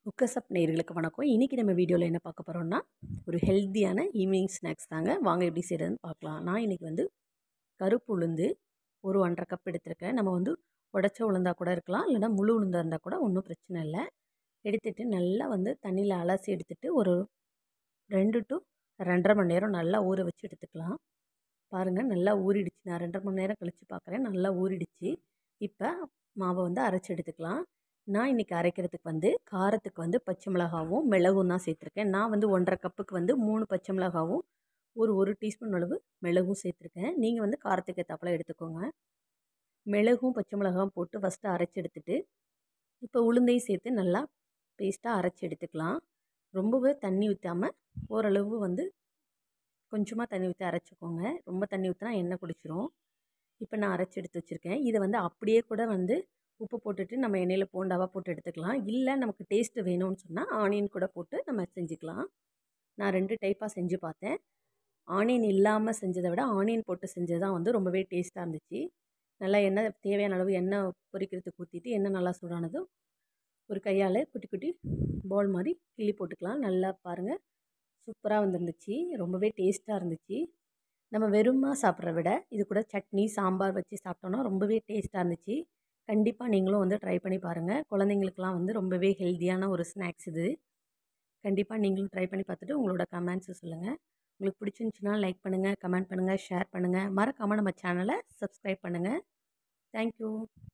குக்கர்ஸப் நேயர்களுக்கு வணக்கம் இன்றைக்கி நம்ம வீடியோவில் என்ன பார்க்க போகிறோம்னா ஒரு ஹெல்த்தியான ஈவினிங் ஸ்நாக்ஸ் தாங்க வாங்க எப்படி செய்கிறதுன்னு பார்க்கலாம் நான் இன்றைக்கி வந்து கருப்பு உளுந்து ஒரு ஒன்றரை கப் எடுத்திருக்கேன் நம்ம வந்து உடச்ச உளுந்தா கூட இருக்கலாம் இல்லைனா முழு உளுந்தாக இருந்தால் கூட ஒன்றும் பிரச்சனை இல்லை எடுத்துகிட்டு நல்லா வந்து தண்ணியில் அலசி எடுத்துகிட்டு ஒரு ரெண்டு டு ரெண்டரை மணி நேரம் நல்லா ஊற வச்சு எடுத்துக்கலாம் பாருங்கள் நல்லா ஊறிடுச்சு நான் ரெண்டரை மணி நேரம் கழித்து பார்க்குறேன் நல்லா ஊறிடுச்சு இப்போ மாவை வந்து அரைச்சி எடுத்துக்கலாம் நான் இன்றைக்கி அரைக்கிறதுக்கு வந்து காரத்துக்கு வந்து பச்சை மிளகாவும் மிளகும் தான் சேர்த்துருக்கேன் நான் வந்து ஒன்றரை கப்புக்கு வந்து மூணு பச்சை மிளகாவும் ஒரு ஒரு டீஸ்பூன் அளவு மிளகும் சேர்த்துருக்கேன் நீங்கள் வந்து காரத்துக்கு ஏற்றாப்புல எடுத்துக்கோங்க மிளகும் பச்சை மிளகாவும் போட்டு ஃபஸ்ட்டு அரைச்சி எடுத்துட்டு இப்போ உளுந்தையும் சேர்த்து நல்லா பேஸ்ட்டாக அரைச்சி எடுத்துக்கலாம் ரொம்பவே தண்ணி ஊற்றாமல் ஓரளவு வந்து கொஞ்சமாக தண்ணி ஊற்றி அரைச்சிக்கோங்க ரொம்ப தண்ணி ஊற்றினா எண்ணெய் குடிச்சிரும் இப்போ நான் அரைச்சி எடுத்து வச்சுருக்கேன் இதை வந்து அப்படியே கூட வந்து உப்பு போட்டுட்டு நம்ம எண்ணெயில் போண்டாவாக போட்டு எடுத்துக்கலாம் இல்லை நமக்கு டேஸ்ட்டு வேணும்னு சொன்னால் ஆனியன் கூட போட்டு நம்ம செஞ்சுக்கலாம் நான் ரெண்டு டைப்பாக செஞ்சு பார்த்தேன் ஆனியன் இல்லாமல் செஞ்சதை விட ஆனியன் போட்டு செஞ்சது தான் வந்து ரொம்பவே டேஸ்ட்டாக இருந்துச்சு நல்லா எண்ணெய் தேவையான அளவு எண்ணெய் பொரிக்கிறதுக்கு ஊற்றிட்டு எண்ணெய் நல்லா சூடானதும் ஒரு கையால் குட்டி குட்டி பால் மாதிரி கிள்ளி போட்டுக்கலாம் நல்லா பாருங்கள் சூப்பராக வந்துருந்துச்சு ரொம்பவே டேஸ்ட்டாக இருந்துச்சு நம்ம வெறுமாக சாப்பிட்ற விட இது கூட சட்னி சாம்பார் வச்சு சாப்பிட்டோன்னா ரொம்பவே டேஸ்ட்டாக இருந்துச்சு கண்டிப்பாக நீங்களும் வந்து ட்ரை பண்ணி பாருங்கள் குழந்தைங்களுக்குலாம் வந்து ரொம்பவே ஹெல்த்தியான ஒரு ஸ்நாக்ஸ் இது கண்டிப்பாக நீங்களும் ட்ரை பண்ணி பார்த்துட்டு உங்களோட கமெண்ட்ஸை சொல்லுங்கள் உங்களுக்கு பிடிச்சிருந்துச்சின்னா லைக் பண்ணுங்கள் கமெண்ட் பண்ணுங்கள் ஷேர் பண்ணுங்கள் மறக்காமல் நம்ம சேனலை சப்ஸ்கிரைப் பண்ணுங்கள் தேங்க்யூ